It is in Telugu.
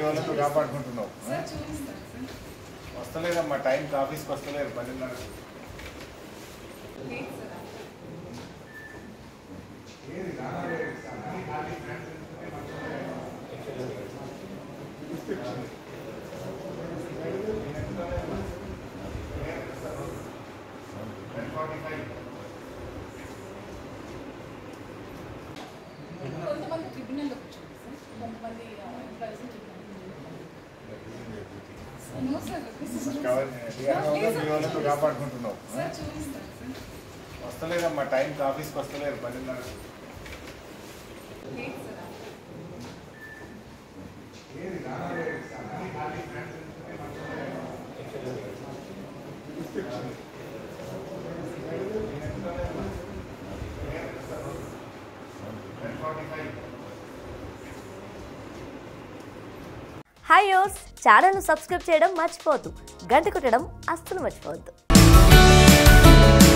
వాళ్ళతో కాపాడుకుంటున్నావు ఆ? సార్ చూపిస్తాను సార్ వస్తలేదమ్మా టైంకి ఆఫీస్కి వస్తలేదు పన్నెండున్నర లేదు సార్ ఏది నాన్నగారు ఇస్తాను. అన్ని ఖాళీ ఫ్యాన్స్ ఉంటే మంచిగా Ten forty-five. కొంతమంది ట్రిబ్యునల్లో కూర్చోండి సార్ కొంతమంది ఎంప్లాయీస్ నో సార్ కవర్ చేయండి. మీ వాళ్ళతో కాపాడుకుంటున్నావు ఆ? సార్ చూపిస్తాను సార్ వస్తలేదమ్మా టైంకి ఆఫీస్కి వస్తలేదు పన్నెండున్నర లేదు సార్ ఏది నాన్నగారు ఇస్తాను. అన్ని ఖాళీ ఫ్యాన్స్ ఉంటే మంచిగా Ten forty-five. హాయ్ యోస్ ఛానల్ను సబ్స్క్రైబ్ చేయడం మర్చిపోవద్దు గంట కొట్టడం అస్సలు మర్చిపోవద్దు